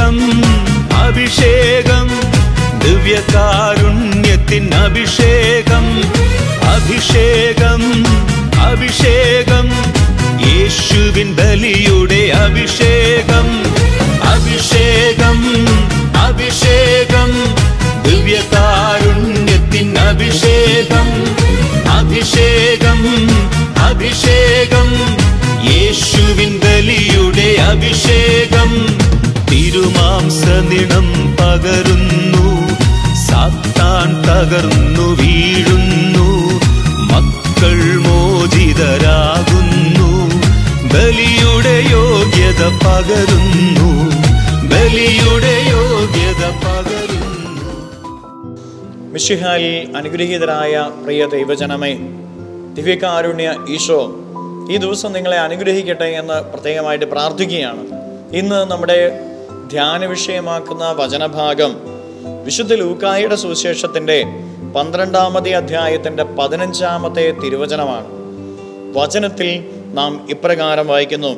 അഭിഷേകം അഭിഷേകം ദിവ്യകാരുണ്യത്തിൻ അഭിഷേകം അഭിഷേകം അഭിഷേകം യേശുവിൻ ബലിയുടെ അഭിഷേകം അഭിഷേകം അഭിഷേകം ദിവ്യകാരുണ്യത്തിൻ അഭിഷേകം അഭിഷേകം അഭിഷേകം യേശുവിൻ ബലിയുടെ അഭിഷേകം തിരുമാംസ നിണം പകരുന്നു സാത്താൻ തകർന്നു വീഴുന്നു മക്കൾ മോചിതരാകുന്നു ബലിയുടെ യോഗ്യത പകരുന്നു ബലിയുടെ യോഗ്യത പകരുന്നു മിഷിഹാലിൽ അനുഗ്രഹീതരായ പ്രിയ ദൈവജനമേ ദിവ്യകാരുണ്യ ഈശോ ഈ ദിവസം നിങ്ങളെ അനുഗ്രഹിക്കട്ടെ എന്ന് പ്രത്യേകമായിട്ട് പ്രാർത്ഥിക്കുകയാണ് ഇന്ന് നമ്മുടെ ധ്യാന വിഷയമാക്കുന്ന വചനഭാഗം വിശുദ്ധ ലൂക്കായുടെ സുവിശേഷത്തിൻ്റെ പന്ത്രണ്ടാമത്തെ അധ്യായത്തിൻ്റെ പതിനഞ്ചാമത്തെ തിരുവചനമാണ് വചനത്തിൽ നാം ഇപ്രകാരം വായിക്കുന്നു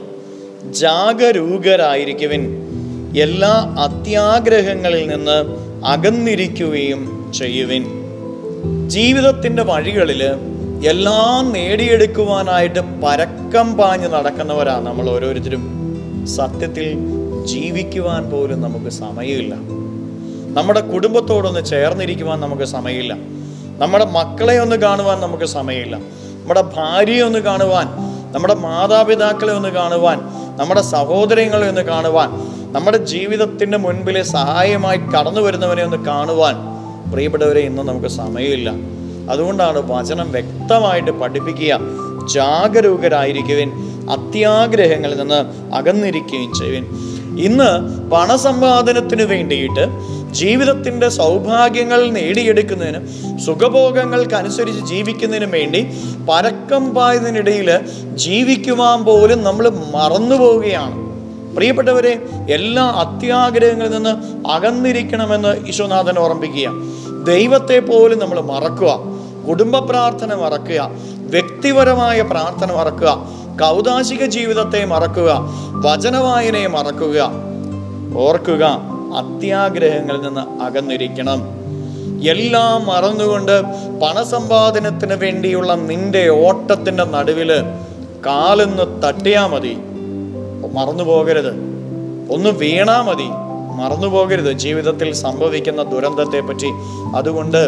ജാഗരൂകരായിരിക്കുവിൻ എല്ലാ അത്യാഗ്രഹങ്ങളിൽ നിന്ന് അകന്നിരിക്കുകയും ചെയ്യുവിൻ ജീവിതത്തിൻ്റെ വഴികളിൽ എല്ലാം നേടിയെടുക്കുവാനായിട്ട് പരക്കം പാഞ്ഞ് നടക്കുന്നവരാണ് നമ്മൾ ഓരോരുത്തരും സത്യത്തിൽ ജീവിക്കുവാൻ പോലും നമുക്ക് സമയമില്ല നമ്മുടെ കുടുംബത്തോടൊന്ന് ചേർന്നിരിക്കുവാൻ നമുക്ക് സമയമില്ല നമ്മുടെ മക്കളെ ഒന്ന് കാണുവാൻ നമുക്ക് സമയമില്ല നമ്മുടെ ഭാര്യയെ ഒന്ന് കാണുവാൻ നമ്മുടെ മാതാപിതാക്കളെ ഒന്ന് കാണുവാൻ നമ്മുടെ സഹോദരങ്ങളെ ഒന്ന് കാണുവാൻ നമ്മുടെ ജീവിതത്തിൻ്റെ മുൻപിൽ സഹായമായി കടന്നു വരുന്നവനെ ഒന്ന് കാണുവാൻ പ്രിയപ്പെട്ടവരെ ഇന്ന് നമുക്ക് സമയമില്ല അതുകൊണ്ടാണ് വചനം വ്യക്തമായിട്ട് പഠിപ്പിക്കുക ജാഗരൂകരായിരിക്കുവിൻ അത്യാഗ്രഹങ്ങളിൽ നിന്ന് അകന്നിരിക്കുകയും ചെയ്യുവിൻ ഇന്ന് പണസമ്പാദനത്തിന് വേണ്ടിയിട്ട് ജീവിതത്തിൻ്റെ സൗഭാഗ്യങ്ങൾ നേടിയെടുക്കുന്നതിന് സുഖഭോഗങ്ങൾക്കനുസരിച്ച് ജീവിക്കുന്നതിന് വേണ്ടി പരക്കം പായതിനിടയിൽ ജീവിക്കുവാൻ പോലും നമ്മൾ മറന്നു പോവുകയാണ് പ്രിയപ്പെട്ടവരെ എല്ലാ അത്യാഗ്രഹങ്ങളിൽ നിന്ന് അകന്നിരിക്കണമെന്ന് ഈശോനാഥൻ ഓർമ്മിപ്പിക്കുക ദൈവത്തെ പോലും നമ്മൾ മറക്കുക കുടുംബ പ്രാർത്ഥന മറക്കുക വ്യക്തിപരമായ പ്രാർത്ഥന മറക്കുക കൗതാശിക ജീവിതത്തെ മറക്കുക വചനവായനയെ മറക്കുക ഓർക്കുക അത്യാഗ്രഹങ്ങളിൽ നിന്ന് അകന്നിരിക്കണം എല്ലാം മറന്നുകൊണ്ട് പണസമ്പാദനത്തിന് വേണ്ടിയുള്ള നിന്റെ ഓട്ടത്തിൻ്റെ നടുവിൽ കാലൊന്ന് തട്ടിയാൽ മതി മറന്നു പോകരുത് ഒന്ന് വീണാ മതി മറന്നു പോകരുത് ജീവിതത്തിൽ സംഭവിക്കുന്ന ദുരന്തത്തെ പറ്റി അതുകൊണ്ട്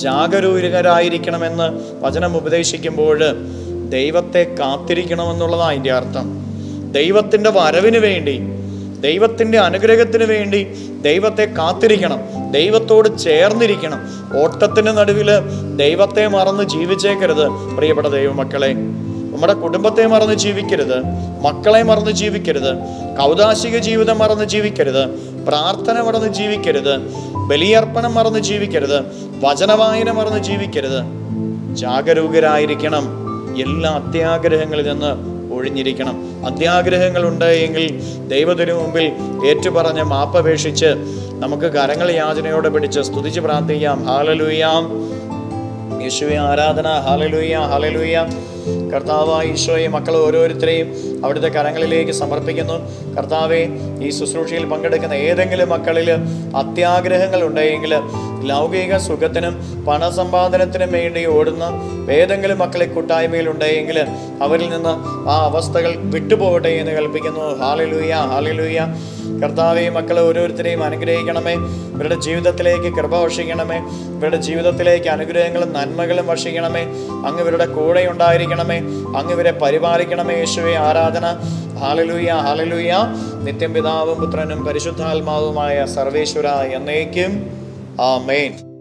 ജാഗരൂകരായിരിക്കണമെന്ന് വചനം ഉപദേശിക്കുമ്പോൾ ദൈവത്തെ കാത്തിരിക്കണമെന്നുള്ളതാണ് അതിൻ്റെ അർത്ഥം ദൈവത്തിൻ്റെ വരവിന് വേണ്ടി ദൈവത്തിൻ്റെ അനുഗ്രഹത്തിന് വേണ്ടി ദൈവത്തെ കാത്തിരിക്കണം ദൈവത്തോട് ചേർന്നിരിക്കണം ഓട്ടത്തിന് നടുവിൽ ദൈവത്തെ മറന്ന് ജീവിച്ചേക്കരുത് പ്രിയപ്പെട്ട ദൈവമക്കളെ നമ്മുടെ കുടുംബത്തെ മറന്ന് ജീവിക്കരുത് മക്കളെ മറന്ന് ജീവിക്കരുത് കൗതാശിക ജീവിതം മറന്ന് ജീവിക്കരുത് പ്രാർത്ഥന മറന്ന് ജീവിക്കരുത് ബലിയർപ്പണം മറന്ന് ജീവിക്കരുത് വചനവായന മറന്ന് ജീവിക്കരുത് ജാഗരൂകരായിരിക്കണം എല്ലാ അത്യാഗ്രഹങ്ങളിൽ നിന്ന് ഒഴിഞ്ഞിരിക്കണം അത്യാഗ്രഹങ്ങളുണ്ട് എങ്കിൽ ദൈവത്തിനു മുമ്പിൽ ഏറ്റുപറഞ്ഞ് മാപ്പപേക്ഷിച്ച് നമുക്ക് കരങ്ങൾ യാചനയോടെ പിടിച്ച് സ്തുതിച്ച് പ്രാർത്ഥിക്കാം ഹാലലൂയാം യേശുവെ ആരാധന ഹാലലൂയ ഹാലലൂയ കർത്താവ് ഈശോയെ മക്കൾ ഓരോരുത്തരെയും അവിടുത്തെ കരങ്ങളിലേക്ക് സമർപ്പിക്കുന്നു കർത്താവെ ഈ ശുശ്രൂഷയിൽ പങ്കെടുക്കുന്ന ഏതെങ്കിലും മക്കളിൽ അത്യാഗ്രഹങ്ങൾ ഉണ്ടെങ്കിൽ ലൗകിക സുഖത്തിനും പണസമ്പാദനത്തിനും വേണ്ടി ഓടുന്ന ഏതെങ്കിലും മക്കളെ കൂട്ടായ്മയിൽ ഉണ്ടെങ്കിൽ അവരിൽ നിന്ന് ആ അവസ്ഥകൾ വിട്ടുപോകട്ടെ എന്ന് കൽപ്പിക്കുന്നു ഹാലലൂയ ഹാലലൂയ കർത്താവെ മക്കളെ ഓരോരുത്തരെയും അനുഗ്രഹിക്കണമേ ഇവരുടെ ജീവിതത്തിലേക്ക് കൃപ വർഷിക്കണമേ ഇവരുടെ ജീവിതത്തിലേക്ക് അനുഗ്രഹങ്ങളും നന്മകളും വർഷിക്കണമേ അങ്ങ് ഇവരുടെ കൂടെ ഉണ്ടായിരിക്കണമേ അങ്ങ് ഇവരെ പരിപാലിക്കണമേ യേശുവെ ആരാധന ഹാലലൂയ ഹാലലൂയ നിത്യം പിതാവും പുത്രനും പരിശുദ്ധാത്മാവുമായ സർവേശ്വര എന്നേക്കും ആമേൻ